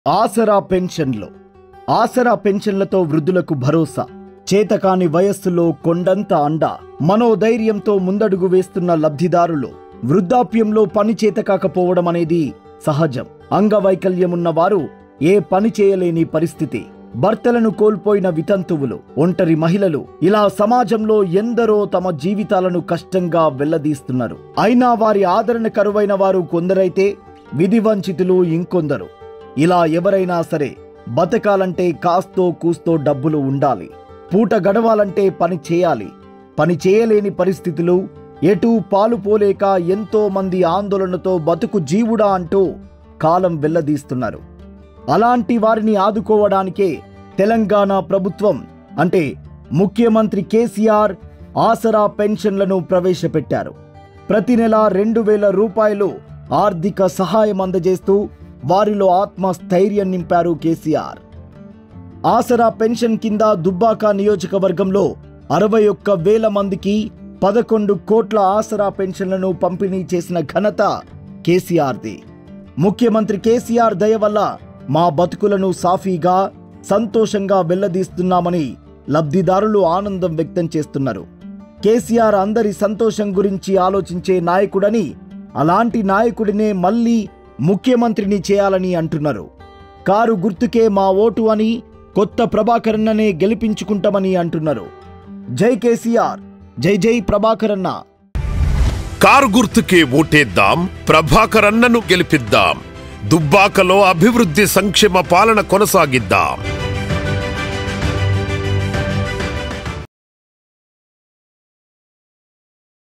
ఆసరా పెన్షన్లు ఆసరా పెన్షన్లతో వృద్ధులకు భరోసా చేతకాని వయస్సులో కొండంత అండ మనోధైర్యంతో ముందడుగు వేస్తున్న లబ్ధిదారులు వృద్ధాప్యంలో పని చేతకాకపోవడం అనేది సహజం అంగవైకల్యమున్న వారు ఏ పని చేయలేని పరిస్థితి భర్తలను కోల్పోయిన వితంతువులు ఒంటరి మహిళలు ఇలా సమాజంలో ఎందరో తమ జీవితాలను కష్టంగా వెళ్లదీస్తున్నారు అయినా వారి ఆదరణ కరువైన వారు కొందరైతే విధి వంచితులు ఇంకొందరు ఇలా ఎవరైనా సరే బతకాలంటే కాస్తో కూస్తో డబ్బులు ఉండాలి పూట గడవాలంటే పని చేయాలి పని చేయలేని పరిస్థితులు ఎటూ పాలు పోలేక ఎంతో మంది ఆందోళనతో బతుకు జీవుడా అంటూ కాలం వెల్లదీస్తున్నారు అలాంటి వారిని ఆదుకోవడానికే తెలంగాణ ప్రభుత్వం అంటే ముఖ్యమంత్రి కేసీఆర్ ఆసరా పెన్షన్లను ప్రవేశపెట్టారు ప్రతి నెల రెండు వేల రూపాయలు ఆర్థిక సహాయం అందజేస్తూ వారిలో ఆత్మస్థైర్యం నింపారు కేసీఆర్ ఆసరా పెన్షన్ కింద దుబ్బాక నియోజకవర్గంలో అరవై ఒక్క వేల మందికి పదకొండు కోట్ల ఆసరా పెన్షన్లను పంపిణీ చేసిన ఘనత కేసీఆర్ది ముఖ్యమంత్రి కేసీఆర్ దయ వల్ల మా బతుకులను సాఫీగా సంతోషంగా వెల్లదీస్తున్నామని లబ్ధిదారులు ఆనందం వ్యక్తం చేస్తున్నారు కేసీఆర్ అందరి సంతోషం గురించి ఆలోచించే నాయకుడని అలాంటి నాయకుడినే మళ్ళీ ముఖ్యమంత్రిని చేయాలని అంటున్నారు కారు గుర్తుకే మా ఓటు అని కొత్త ప్రభాకరన్ననే గెలిపించుకుంటామని అంటున్నారు జై కేసీఆర్ జై జై ప్రభాకరన్న కారు గుర్తుకే ఓటేద్దాం ప్రభాకర్ అన్నను గెలిపిద్దాం దుబ్బాకలో అభివృద్ధి సంక్షేమ పాలన కొనసాగిద్దాం